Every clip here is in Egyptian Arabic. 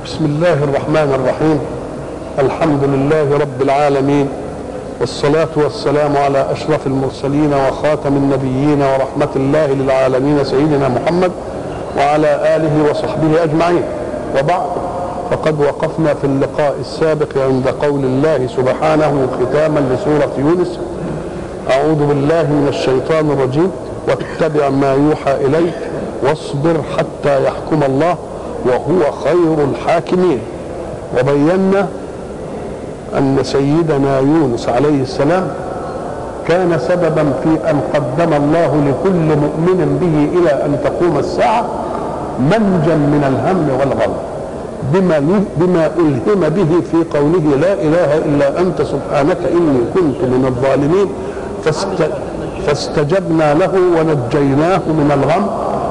بسم الله الرحمن الرحيم الحمد لله رب العالمين والصلاة والسلام على أشرف المرسلين وخاتم النبيين ورحمة الله للعالمين سيدنا محمد وعلى آله وصحبه أجمعين وبعد فقد وقفنا في اللقاء السابق عند قول الله سبحانه ختاما لسورة يونس أعوذ بالله من الشيطان الرجيم واتبع ما يوحى إليك واصبر حتى يحكم الله وهو خير الحاكمين وبينا أن سيدنا يونس عليه السلام كان سببا في أن قدم الله لكل مؤمن به إلى أن تقوم الساعة منجا من الهم والغم بما بما ألهم به في قوله لا إله إلا أنت سبحانك إني كنت من الظالمين فاست فاستجبنا له ونجيناه من الغم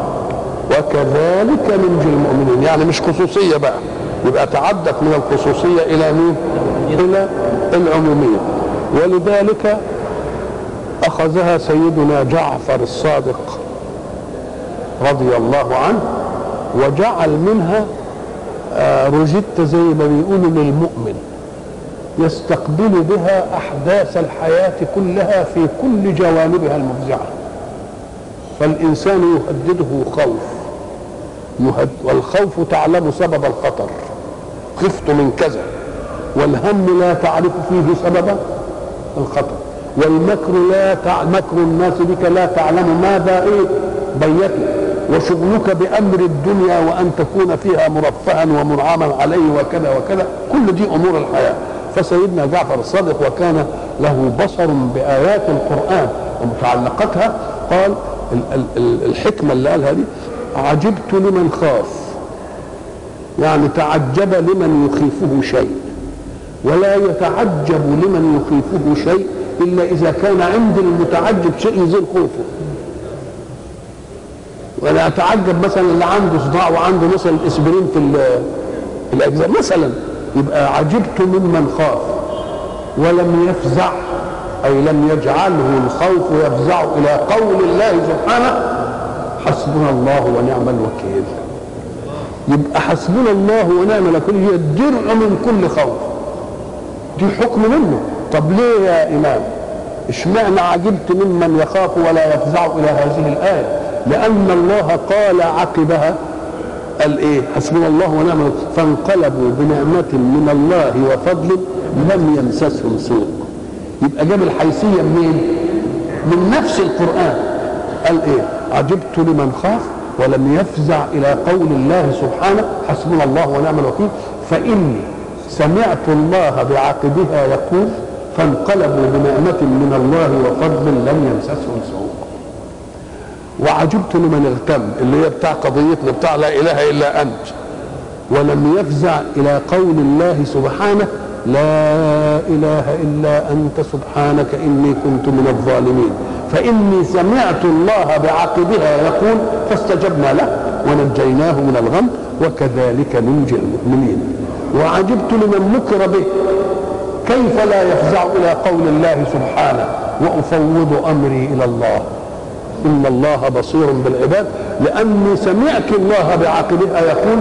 وكذلك ننجي المؤمنين يعني مش خصوصية بقى يبقى تعدت من الخصوصية إلى مين؟ إلى العمومية ولذلك أخذها سيدنا جعفر الصادق رضي الله عنه وجعل منها روجيتا زي ما بيقولوا للمؤمن يستقبل بها أحداث الحياة كلها في كل جوانبها المفزعة فالإنسان يهدده خوف يهد والخوف تعلم سبب الخطر خفت من كذا والهم لا تعرف فيه سبب الخطر والمكر لا تع... مكر الناس بك لا تعلم ماذا ايه بيته وشغلك بامر الدنيا وان تكون فيها مرفها ومنعما عليه وكذا وكذا كل دي امور الحياه فسيدنا جعفر الصادق وكان له بصر بايات القران ومتعلقاتها قال الحكمه اللي قالها دي عجبت لمن خاف يعني تعجب لمن يخيفه شيء ولا يتعجب لمن يخيفه شيء الا اذا كان عند المتعجب شيء يزيل خوفه ولا يتعجب مثلا اللي عنده صداع وعنده مثلا اسبرين في الاجزاء مثلا يبقى عجبت ممن خاف ولم يفزع اي لم يجعله الخوف يفزع الى قول الله سبحانه حسبنا الله ونعم الوكيل يبقى حسبنا الله ونعم الوكيل هي الدرع من كل خوف دي حكم منه طب ليه يا امام اشمعنى عجبت ممن يخاف ولا يفزع الى هذه الايه لان الله قال عقبها قال ايه حسبنا الله ونعم الوكيل فانقلبوا بنعمه من الله وفضل لم يمسسهم سوء يبقى جاب الحيثيه منين من نفس القران قال ايه عجبت لمن خاف ولم يفزع الى قول الله سبحانه حسبنا الله ونعم الوكيل فاني سمعت الله بعقبها يقول فانقلبوا بنعمة من الله وفضل لم يمسسهم سوء وعجبت لمن اغتم اللي هي بتاع قضيتنا بتاع لا اله الا انت ولم يفزع الى قول الله سبحانه لا اله الا انت سبحانك اني كنت من الظالمين فاني سمعت الله بعقبها يقول فاستجبنا له ونجيناه من الغم وكذلك ننجي المؤمنين وعجبت لمن مكر به كيف لا يفزع الى قول الله سبحانه وافوض امري الى الله ان الله بصير بالعباد لاني سمعت الله بعقبها يقول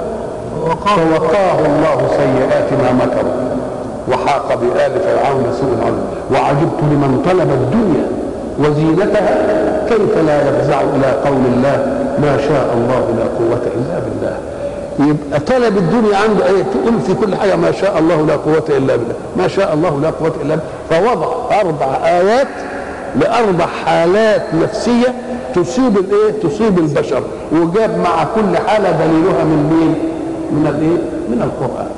فوقاه الله سيئات ما مكروا وحاق بآل فرعون سوء العذاب وعجبت لمن طلب الدنيا وزينتها كيف لا يفزع الى قول الله ما شاء الله لا قوة الا بالله يبقى طلب الدنيا عنده ايه تقول في كل حاجه ما شاء الله لا قوه الا بالله ما شاء الله لا قوه الا بالله فوضع اربع ايات لاربع حالات نفسيه تصيب الايه تصيب البشر وجاب مع كل حاله دليلها من مين من الايه من القران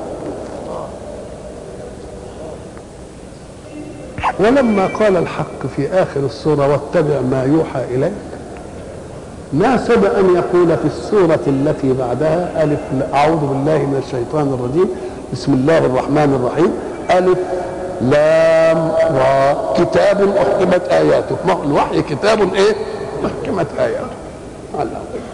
ولما قال الحق في اخر السوره واتبع ما يوحى اليك ناسب أن يقول في السورة التي بعدها ألف أعوذ بالله من الشيطان الرجيم بسم الله الرحمن الرحيم ألف لام را كتاب أحكمت آياته ما هو الوحي كتاب إيه أحكمت آياته على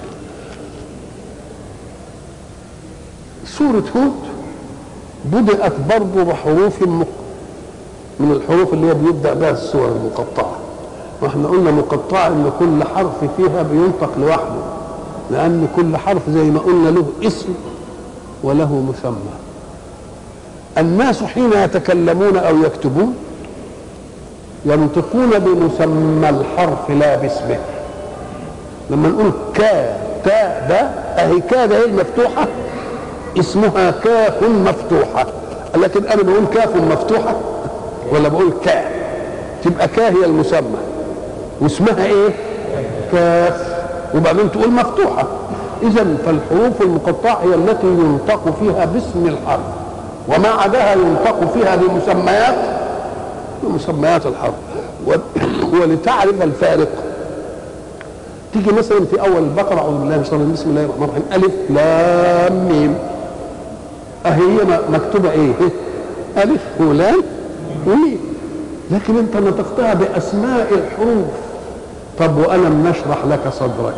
سورة هود بدأت برضه بحروف من الحروف اللي هي بيبدأ بها السور المقطعة واحنا قلنا مقطعة ان كل حرف فيها بينطق لوحده لان كل حرف زي ما قلنا له اسم وله مسمى الناس حين يتكلمون او يكتبون ينطقون بمسمى الحرف لا باسمه لما نقول كا تا ده اهي كا ده هي المفتوحه اسمها كاف مفتوحه لكن انا بقول كاف مفتوحه ولا بقول كا تبقى كا هي المسمى واسمها ايه كاف وبعدين تقول مفتوحه اذا فالحروف المقطعه هي التي ينطق فيها باسم الحرف وما عداها ينطق فيها بمسميات بمسميات الحرف ولتعرف الفارق تيجي مثلا في اول البقره اعوذ بالله من الشيطان بسم الله الرحمن الرحيم الف لام ميم اهي هي مكتوبه ايه الف ولام وميم لكن انت نطقتها باسماء الحروف طب والم نشرح لك صدرك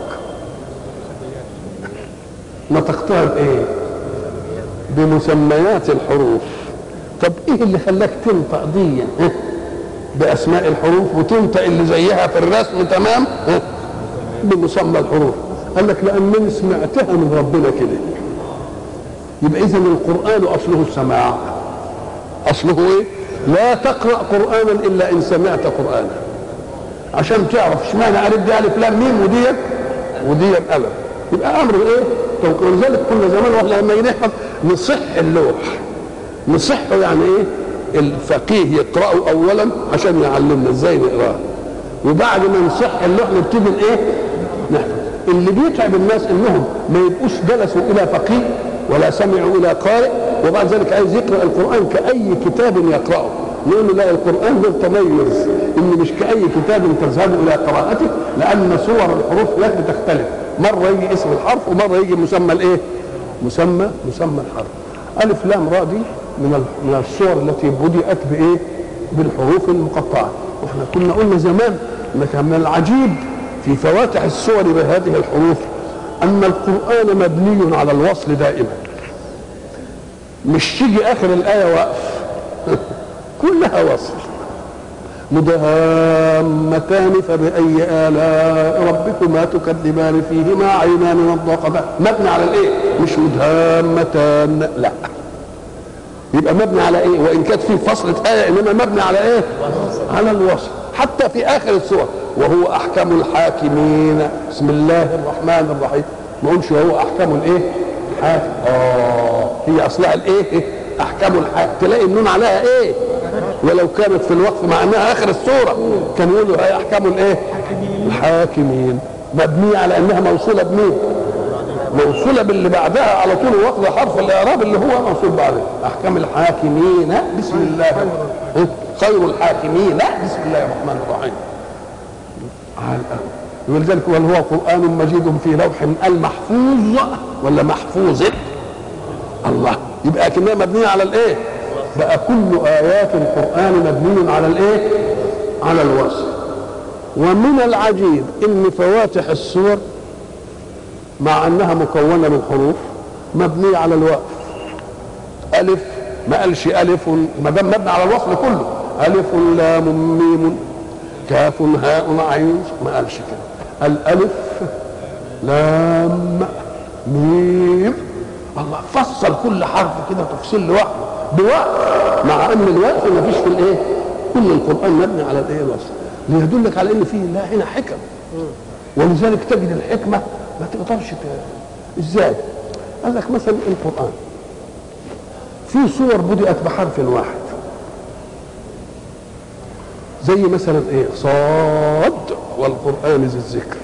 نطقتها بايه بمسميات الحروف طب ايه اللي خلاك تنطق دي باسماء الحروف وتنطق اللي زيها في الرسم تمام بمسمى الحروف قال لك لانني سمعتها من ربنا كده يبقى اذا القران اصله السماع اصله ايه لا تقرا قرانا الا ان سمعت قرانا عشان تعرف اشمعنى الف دي الف لام ميم ودي ودي الف يبقى امر ايه ولذلك كنا زمان واحنا لما نحفظ نصح اللوح نصحه يعني ايه الفقيه يقرأه اولا عشان يعلمنا ازاي نقراه وبعد ما نصح اللوح نبتدي ايه نحفظ اللي بيتعب الناس انهم ما يبقوش جلسوا الى فقيه ولا سمعوا الى قارئ وبعد ذلك عايز يقرا القران كاي كتاب يقراه نقول له لا القران له تميز ان مش كاي كتاب تذهب الى قراءته لان صور الحروف هناك بتختلف مره يجي اسم الحرف ومره يجي مسمى الايه مسمى مسمى الحرف الف لام راء دي من من الصور التي بدات بايه بالحروف المقطعه واحنا كنا قلنا زمان ان كان من العجيب في فواتح السور بهذه الحروف ان القران مبني على الوصل دائما مش تيجي اخر الايه وقف كلها وصل مدهامتان فبأي آلاء ربكما تكذبان فيهما عينان نضاقتان مبني على الايه؟ مش مدهامتان لا يبقى مبني على ايه؟ وان كانت في فصلة آية انما مبني على ايه؟ على الوصل حتى في اخر السورة وهو احكم الحاكمين بسم الله الرحمن الرحيم ما قلش وهو احكم الايه؟ الحاكم اه هي اصلها الايه؟ احكم الحاكم تلاقي النون عليها ايه؟ ولو كانت في الوقف مع انها اخر السوره كان يقولوا هي احكام الايه؟ الحاكمين مبنيه على انها موصوله بمين؟ موصوله باللي بعدها على طول واخذه حرف الاعراب اللي هو موصول بعده احكام الحاكمين بسم الله خير الحاكمين بسم الله الرحمن الرحيم ولذلك هو قران مجيد في لوح المحفوظ ولا محفوظ الله يبقى كأنها مبنيه على الايه؟ بقى كل ايات القران مبني على الايه على الوصف ومن العجيب ان فواتح السور مع انها مكونه من حروف مبنيه على الوقف الف ما قالش الف ما دام مبني على الوصل كله الف لام ميم كاف هاء عين ما قالش كده الالف لام ميم الله فصل كل حرف كده تفصيل لوحده بوقف مع ان الوقف ما فيش في الايه كل القران مبني على الايه الوصف ليدلك على ان فيه لا هنا حكم ولذلك تجد الحكمه ما تقدرش ازاي قال لك مثلا القران في صور بدأت بحرف واحد زي مثلا ايه صاد والقران ذي الذكر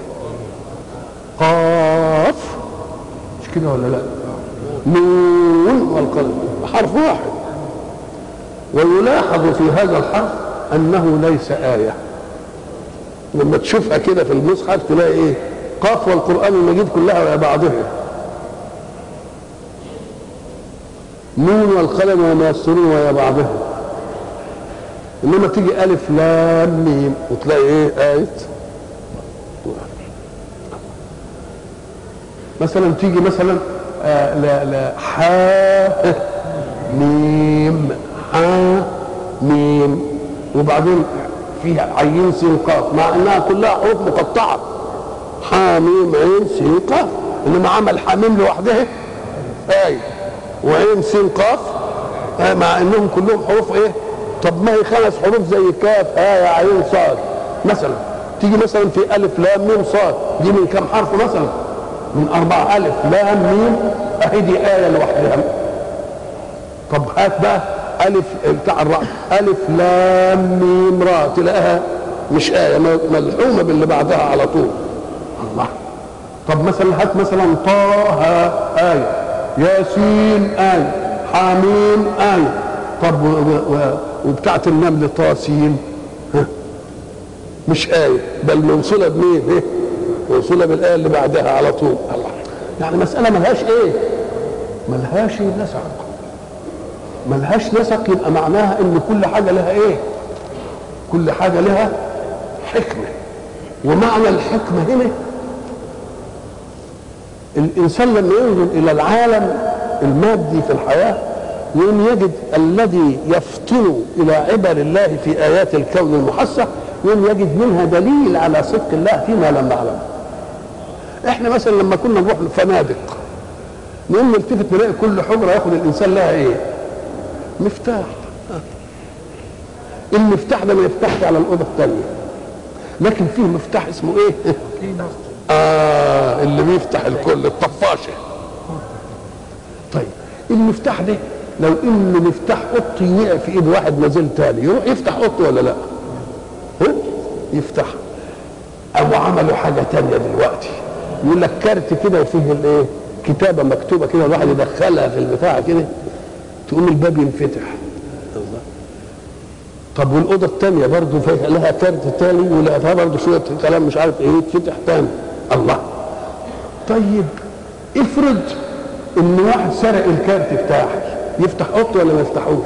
قاف مش كده ولا لا نون والقلم حرف واحد ويلاحظ في هذا الحرف انه ليس آية لما تشوفها كده في المصحف تلاقي ايه قاف والقرآن المجيد كلها على بعضها نون والقلم وما يسرون ويا بعضها انما تيجي الف لام ميم وتلاقي ايه آية مثلا تيجي مثلا آه لا لا حا ميم حا ميم وبعدين فيها عين سين قاف مع انها كلها حروف مقطعه حا ميم عين سين قاف انما عمل حاميم لوحدها ايه وعين سين قاف آه، مع انهم كلهم حروف ايه طب ما هي خمس حروف زي كاف آية عين صاد مثلا تيجي مثلا في ألف لام ميم صاد دي من كم حرف مثلا من أربعة ألف لام ميم أهي دي آية لوحدها طب هات بقى ألف بتاع الراء ألف لام ميم را تلاقيها مش آية ملحومة باللي بعدها على طول الله طب مثلا هات مثلا طه آية ياسين آية حاميم آية طب و- و- وبتاعت النمل طاسين ها؟ مش آية بل موصولة بمين؟ إيه؟ موصولة بالآية اللي بعدها على طول الله يعني مسألة ملهاش إيه؟ ملهاش نسق ملهاش نسق يبقى معناها إن كل حاجة لها إيه؟ كل حاجة لها حكمة ومعنى الحكمة هنا الإنسان لما ينظر إلى العالم المادي في الحياة يوم يجد الذي يفطن إلى عبر الله في آيات الكون المحسة يوم يجد منها دليل على صدق الله فيما لم نعلم احنا مثلا لما كنا نروح الفنادق نقوم نلتفت نلاقي كل حجرة ياخد الإنسان لها إيه؟ مفتاح المفتاح ده ما يفتحش على الأوضة الثانية لكن فيه مفتاح اسمه إيه؟ آه اللي بيفتح الكل الطفاشة طيب المفتاح ده لو ان مفتاح اوضتي وقع في ايد واحد نازل تاني يروح يفتح اوضته ولا لا؟ ها؟ يفتح او عملوا حاجه تانية دلوقتي يقول لك كارت كده وفيه الايه؟ كتابه مكتوبه كده الواحد يدخلها في البتاع كده تقوم الباب ينفتح الله طب والاوضه الثانيه برضه فيها لها كارت تاني ولها برضه شويه كلام مش عارف ايه يتفتح تاني الله طيب افرض ان واحد سرق الكارت بتاعي يفتح اوضته ولا ما يفتحوش؟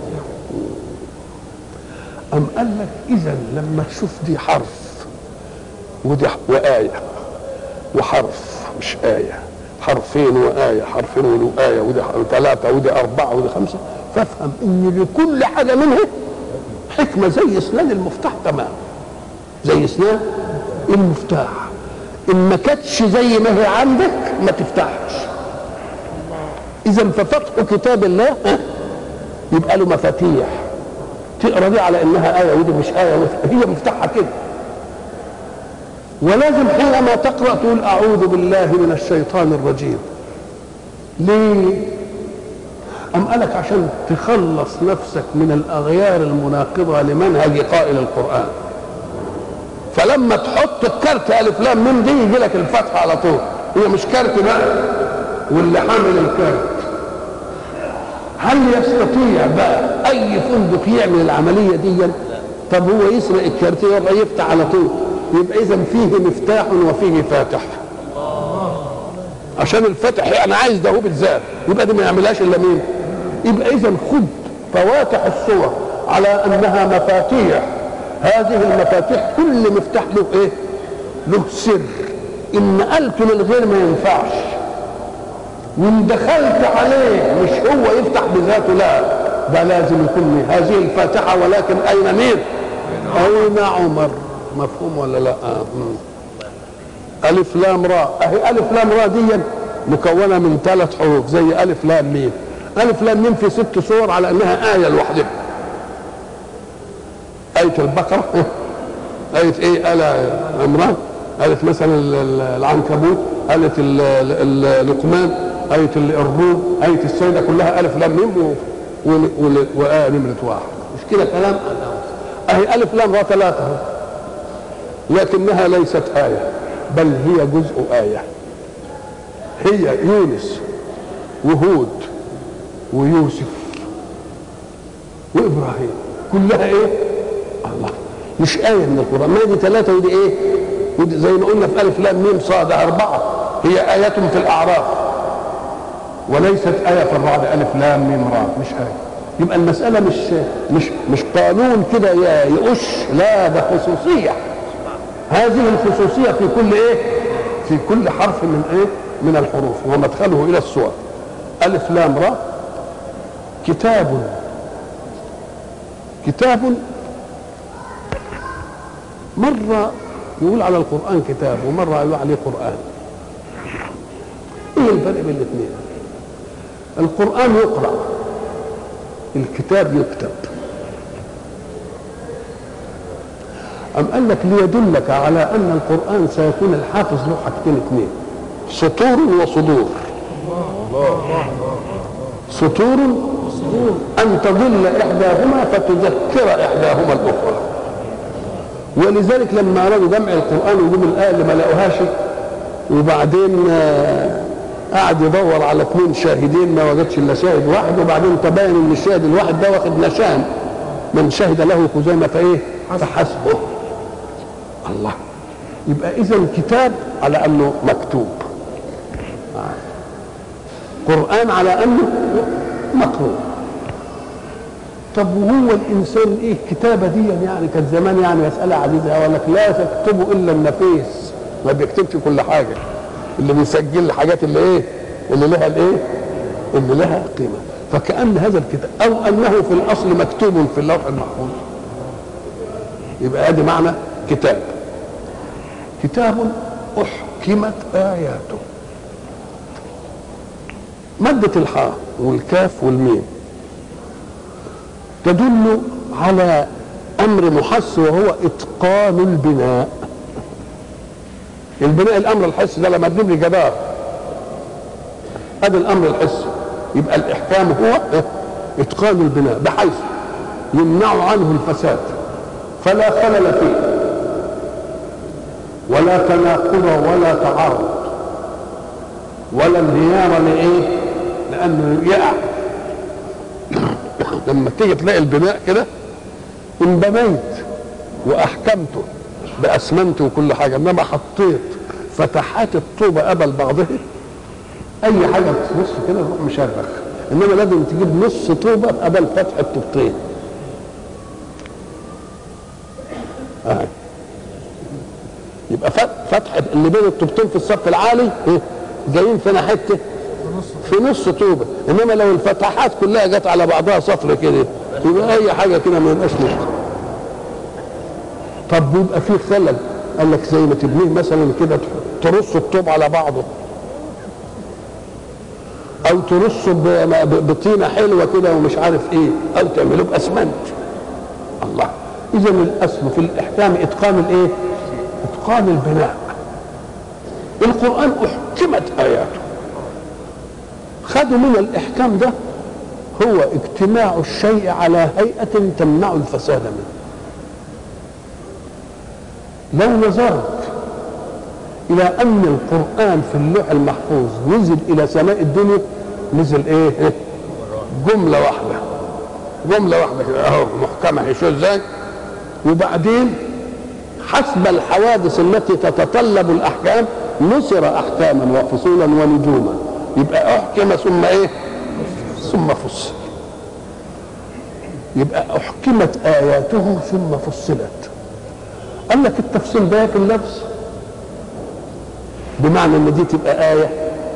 أم قال لك إذا لما تشوف دي حرف ودي ح- وآية وحرف مش آية حرفين وآية حرفين ولو آية ودي ح- ثلاثة ودي أربعة ودي خمسة فافهم إن لكل حاجة منها حكمة زي اسنان المفتاح تمام زي اسنان المفتاح إن ما كانتش زي ما هي عندك ما تفتحش إذا ففتح كتاب الله ها، يبقى له مفاتيح تقرا دي على انها ايه ودي مش ايه هي مفتاحها كده ولازم حينما تقرا تقول اعوذ بالله من الشيطان الرجيم ليه أم قالك عشان تخلص نفسك من الأغيار المناقضة لمنهج قائل القرآن فلما تحط الكارت ألف لام ميم دي يجي لك الفتحة على طول هي مش كارت بقى واللي حامل الكارت هل يستطيع بقى اي فندق يعمل العمليه دي طب هو يسرق الكارت يبقى يفتح على طول يبقى اذا فيه مفتاح وفيه فاتح عشان الفتح يعني عايز ده هو بالذات يبقى دي ما يعملهاش الا مين يبقى اذا خد فواتح الصور على انها مفاتيح هذه المفاتيح كل مفتاح له ايه له سر ان نقلته للغير ما ينفعش وان دخلت عليه مش هو يفتح بذاته لا ده لازم يكون هذه الفاتحه ولكن اين مين؟ اين عمر مفهوم ولا لا؟ آه. مم. الف لام راء اهي الف لام راء دي مكونه من ثلاث حروف زي الف لام ميم الف لام ميم في ست صور على انها ايه لوحدها آية البقرة آية إيه؟ آل عمران آية مثلا ال- ال- العنكبوت آية ال- ال- لقمان آية ال- الروم آية السيدة كلها ألف لام ميم و- و- و- وآية نمرة واحد مش كده كلام أهي ألف لام را ثلاثة أهو. لكنها ليست آية بل هي جزء آية هي يونس وهود ويوسف وابراهيم كلها ايه الله مش ايه من القران ما دي ثلاثه ودي ايه ودي زي ما قلنا في الف لام ميم صاد اربعه هي ايات في الاعراف وليست ايه في الرعد الف لام ميم را مش ايه يبقى المساله مش مش مش قانون كده ي- يقش لا ده خصوصيه هذه الخصوصيه في كل ايه في كل حرف من ايه من الحروف ومدخله الى الصور الف لام را كتاب كتاب مرة يقول على القرآن كتاب ومرة يقول عليه قرآن ايه الفرق بين الاثنين القرآن يقرأ الكتاب يكتب أم قال لك ليدلك على أن القرآن سيكون الحافظ له حاجتين اثنين سطور وصدور سطور أن تضل إحداهما فتذكر إحداهما الأخرى ولذلك لما أرادوا جمع القرآن ويجيبوا الآية اللي ما لقوهاش وبعدين آه، قعد يدور على اثنين شاهدين ما وجدش الا شاهد واحد وبعدين تبين ان الشاهد الواحد ده واخد نشان من شهد له خزيمه فايه؟ فحسبه الله يبقى اذا الكتاب على انه مكتوب قران على انه مقروء طب وهو الانسان ايه الكتابه دي يعني كانت زمان يعني مساله عزيزه يقول لك لا تكتبوا الا النفيس ما بيكتبش كل حاجه اللي بيسجل الحاجات اللي ايه اللي لها الايه اللي لها قيمه فكأن هذا الكتاب او انه في الاصل مكتوب في اللوح المحفوظ يبقى ادي معنى كتاب كتاب احكمت اياته مادة الحاء والكاف والميم تدل على امر محس وهو اتقان البناء البناء الامر الحسي ده لما تجيب لي جدار هذا الامر الحسي يبقى الاحكام هو اتقان البناء بحيث يمنع عنه الفساد فلا خلل فيه ولا تناقض ولا تعارض ولا انهيار لايه لانه يقع لما تيجي تلاقي البناء كده ان بنيت واحكمته باسمنت وكل حاجه انما حطيت فتحات الطوبه قبل بعضها اي حاجه تبص كده يروح مشرخ انما لازم تجيب نص طوبه قبل فتح الطوبتين آه. يبقى فتح اللي بين الطوبتين في الصف العالي ايه جايين فينا حته في نص طوبه انما لو الفتحات كلها جت على بعضها صفر كده يبقى اي حاجه كده ما يبقاش مشكله طب بيبقى فيه خلل قال لك زي ما تبنيه مثلا كده ترص الطوب على بعضه او ترصه بطينه حلوه كده ومش عارف ايه او تعمله باسمنت الله اذا الاصل في الاحكام اتقان الايه اتقان البناء القران احكمت اياته خدوا من الاحكام ده هو اجتماع الشيء على هيئه تمنع الفساد منه لو نظرت الى ان القران في اللوح المحفوظ نزل الى سماء الدنيا نزل ايه جمله واحده جمله واحده كده اهو محكمه شو ازاي وبعدين حسب الحوادث التي تتطلب الاحكام نصر احكاما وفصولا ونجوما يبقى احكم ثم ايه ثم فصل يبقى احكمت اياته ثم فصلت قال لك التفصيل ده في اللفظ بمعنى ان دي تبقى آية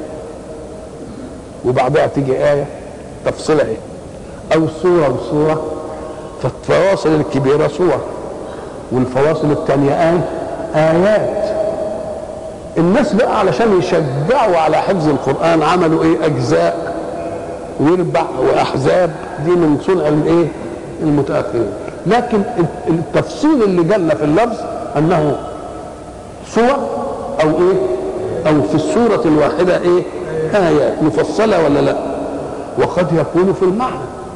وبعدها تيجي آية تفصيلها ايه أو سورة وسورة فالفواصل الكبيرة سور والفواصل الثانية آية آيات الناس بقى علشان يشجعوا على حفظ القرآن عملوا ايه أجزاء ويربع وأحزاب دي من صنع الايه المتأخرين لكن التفصيل اللي جل في اللفظ انه صور او ايه او في السورة الواحدة ايه آيات مفصلة ولا لا وقد يكون في المعنى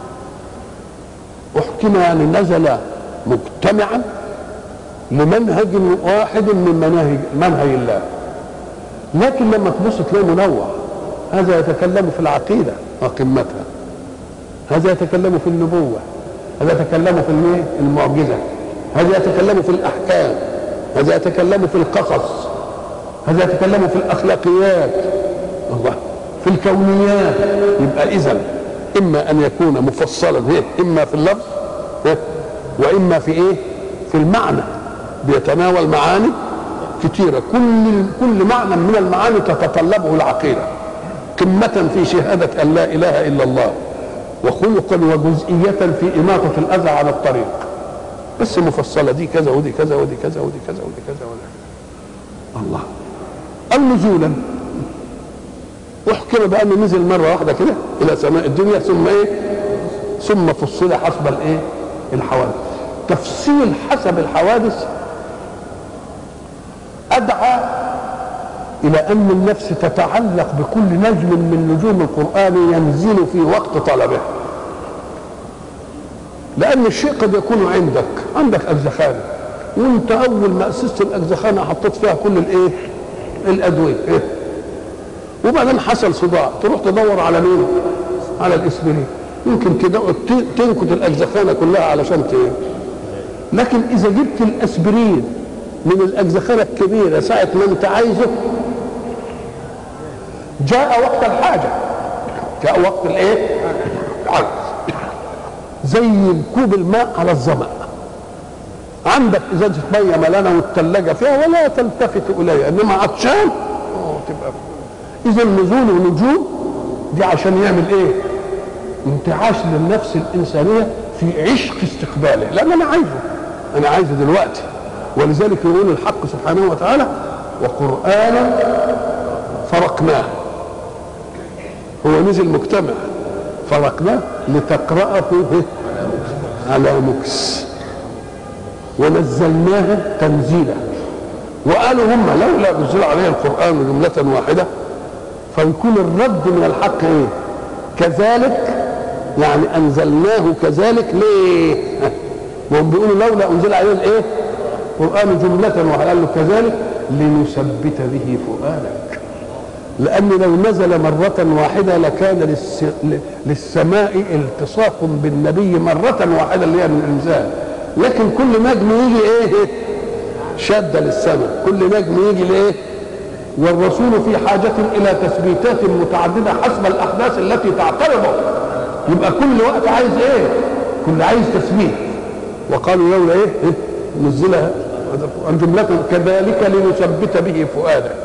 احكم يعني نزل مجتمعا لمنهج واحد من مناهج منهج الله لكن لما تبص تلاقيه منوع هذا يتكلم في العقيدة وقمتها هذا يتكلم في النبوة هذا يتكلم في المعجزة هذا يتكلم في الأحكام هذا يتكلم في القصص هذا يتكلم في الأخلاقيات الله في الكونيات يبقى إذا إما أن يكون مفصلا إما في اللفظ وإما في إيه في المعنى بيتناول معاني كثيرة كل كل معنى من المعاني تتطلبه العقيدة قمة في شهادة أن لا إله إلا الله وخلقا وجزئية في إماطة الأذى على الطريق بس مفصلة دي كذا ودي كذا ودي كذا ودي كذا ودي كذا ودي كذا الله أو نزولا احكم بانه نزل مره واحده كده الى سماء الدنيا ثم ايه ثم فصل حسب الايه الحوادث تفصيل حسب الحوادث ادعى الى ان النفس تتعلق بكل نجم من نجوم القران ينزل في وقت طلبه لان الشيء قد يكون عندك عندك اجزخانه وانت اول ما اسست الاجزخانه حطيت فيها كل الايه الادويه إيه؟ وبعدين حصل صداع تروح تدور على مين على الاسبرين يمكن كده تنكت الاجزخانه كلها علشان ت لكن اذا جبت الاسبرين من الاجزخانه الكبيره ساعه ما انت عايزه جاء وقت الحاجه جاء وقت الايه العجز زي كوب الماء على الظمأ عندك ازازه ميه ملانه والثلاجه فيها ولا تلتفت اليها انما عطشان تبقى اذا نزول ونجوم دي عشان يعمل ايه انتعاش للنفس الانسانيه في عشق استقباله لان انا عايزه انا عايزه دلوقتي ولذلك يقول الحق سبحانه وتعالى وقرانا فرقناه هو نزل مجتمع فرقناه لتقرأه على مكس ونزلناه تنزيلا وقالوا هم لولا نزل عليه القرآن جملة واحدة فيكون الرد من الحق ايه كذلك يعني انزلناه كذلك ليه وهم بيقولوا لولا انزل عليه الايه قرآن جملة واحدة قال له كذلك لنثبت به فؤادك لأن لو نزل مرة واحدة لكان للس... للسماء التصاق بالنبي مرة واحدة اللي هي الإنزال لكن كل نجم يجي إيه شد للسماء كل نجم يجي لإيه والرسول في حاجة إلى تثبيتات متعددة حسب الأحداث التي تعترضه يبقى كل وقت عايز إيه كل عايز تثبيت وقالوا لولا إيه, إيه؟ نزلها عن جملة كذلك لنثبت به فؤادك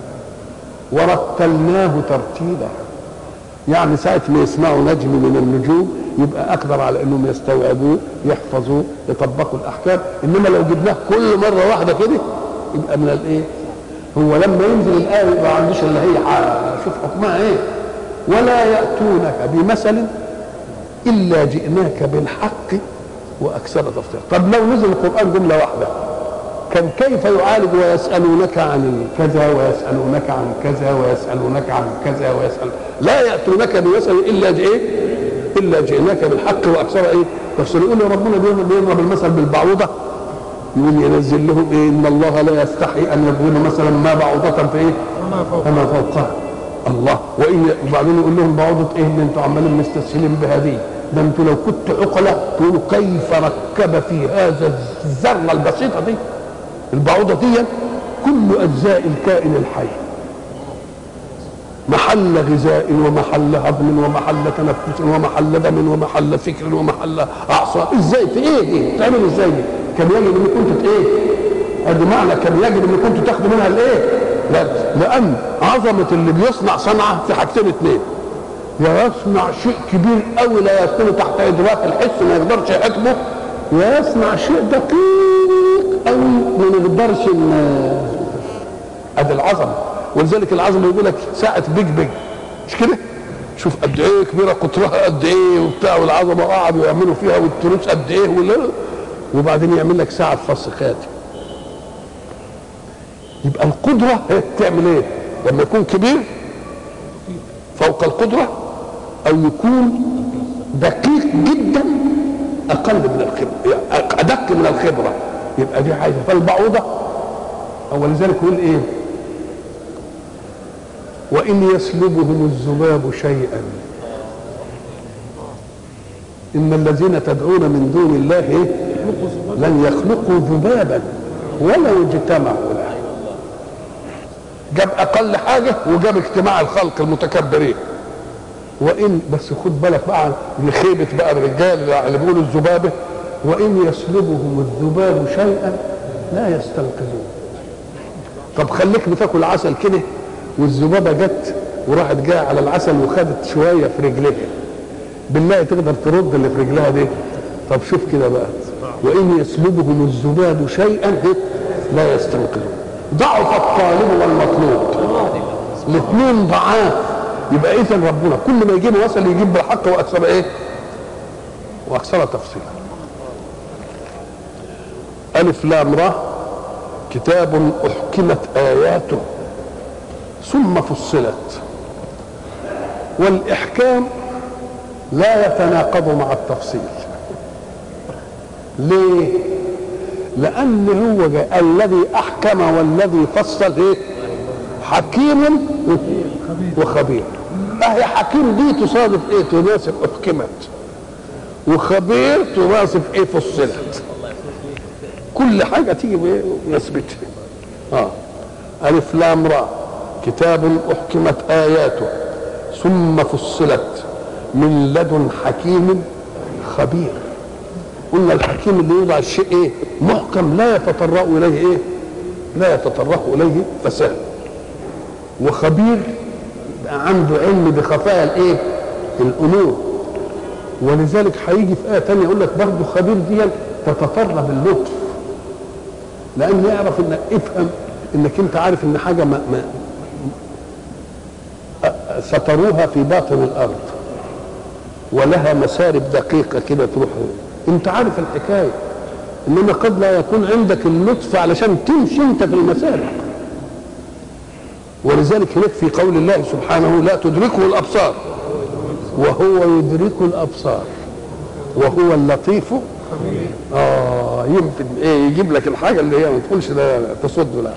ورتلناه ترتيلا يعني ساعة ما يسمعوا نجم من النجوم يبقى أقدر على أنهم يستوعبوه يحفظوه يطبقوا الأحكام إنما لو جبناه كل مرة واحدة كده يبقى من الإيه؟ هو لما ينزل الآية يبقى ما عندوش إلا هي شوف حكمها إيه؟ ولا يأتونك بمثل إلا جئناك بالحق وأكثر تفصيلا طب لو نزل القرآن جملة واحدة كان كيف يعالج ويسألونك عن كذا ويسألونك عن كذا ويسألونك عن كذا ويسأل لا يأتونك بمثل إلا إيه؟ إلا جئناك بالحق وأكثر إيه؟ تفصيل يقول ربنا بيضرب المثل بالبعوضة يقول ينزل لهم إيه إن الله لا يستحي أن يضرب مثلا ما بعوضة في إيه؟ فما فوقها الله وإن وبعدين يقول لهم بعوضة إيه اللي أنتم عمالين مستسهلين بهذه ده أنتم لو كنت عقلة تقولوا كيف ركب في هذا الذرة البسيطة دي البعوضة دي كل أجزاء الكائن الحي محل غذاء ومحل هضم ومحل تنفس ومحل دم ومحل فكر ومحل اعصاب ازاي في ايه دي تعمل ازاي دي كان يجب ان كنت ايه ادي معنى كان يجب ان كنت تاخدوا منها الايه لا لان عظمه اللي بيصنع صنعه في حاجتين اثنين يا يصنع شيء كبير قوي لا يكون تحت ادراك الحس ما يقدرش يحكمه يا يصنع شيء دقيق قوي ما نقدرش ادي العظمه ولذلك العظمه يقول لك ساعه بيج بيج مش كده؟ شوف قد ايه كبيره قطرها قد ايه وبتاع والعظمه قعدوا يعملوا فيها والتروس قد ايه ولا وبعدين يعمل لك ساعه فص خاتم يبقى القدره تعمل ايه؟ لما يكون كبير فوق القدره او يكون دقيق جدا اقل من الخبره ادق من الخبره يبقى دي حاجه فالبعوضه ولذلك يقول ايه؟ وإن يسلبهم الذباب شيئا إن الذين تدعون من دون الله لن يخلقوا ذبابا ولو اجتمعوا له جاب أقل حاجة وجاب اجتماع الخلق المتكبرين وإن بس خد بالك بقى لخيبة بقى الرجال اللي بيقولوا الذبابة وإن يسلبهم الذباب شيئا لا يستنقذون طب خليك بتاكل عسل كده والذبابه جت وراحت جايه على العسل وخدت شويه في رجليها بالله تقدر ترد اللي في رجلها دي طب شوف كده بقى وان يسلبهم الذباب شيئا لا يستنقذون ضعف الطالب والمطلوب الاثنين ضعاف يبقى اذا ربنا كل ما يجيب وصل يجيب بالحق واكثر ايه واكثر تفصيلا الف لام را كتاب احكمت اياته ثم فصلت والاحكام لا يتناقض مع التفصيل ليه لان هو جاء الذي احكم والذي فصل ايه حكيم وخبير اهي حكيم دي تصادف ايه تناسب احكمت وخبير تناسب ايه فصلت كل حاجه تيجي بايه نسبتها اه الف لام را كتاب احكمت اياته ثم فصلت من لدن حكيم خبير قلنا الحكيم اللي يوضع الشيء ايه محكم لا يتطرق اليه ايه لا يتطرق اليه فساد وخبير يبقى عنده علم بخفايا الايه الامور ولذلك هيجي في ايه ثانيه يقول لك برضه خبير دي تتطرب اللطف لان يعرف انك افهم انك انت عارف ان حاجه ما, ما ستروها في باطن الارض ولها مسارب دقيقه كده تروح انت عارف الحكايه انما قد لا يكون عندك اللطف علشان تمشي انت في المسارب ولذلك هناك في قول الله سبحانه لا تدركه الابصار وهو يدرك الابصار وهو اللطيف اه يمكن ايه يجيب لك الحاجه اللي هي ما تقولش ده تصد لا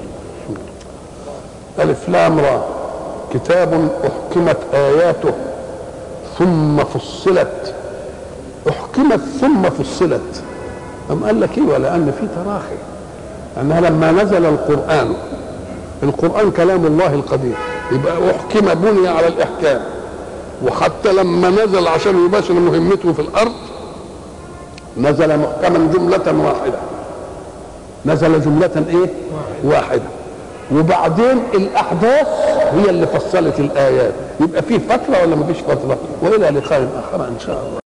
الف لام را كتاب احكمت اياته ثم فصلت احكمت ثم فصلت أم قال لك ايه ولان في تراخي انها لما نزل القران القرآن كلام الله القدير يبقى أحكم بني على الإحكام وحتى لما نزل عشان يباشر مهمته في الأرض نزل محكما جملة واحدة نزل جملة إيه؟ واحدة وبعدين الأحداث هي اللي فصلت الآيات يبقى في فترة ولا ما فيش فترة وإلى لقاء آخر إن شاء الله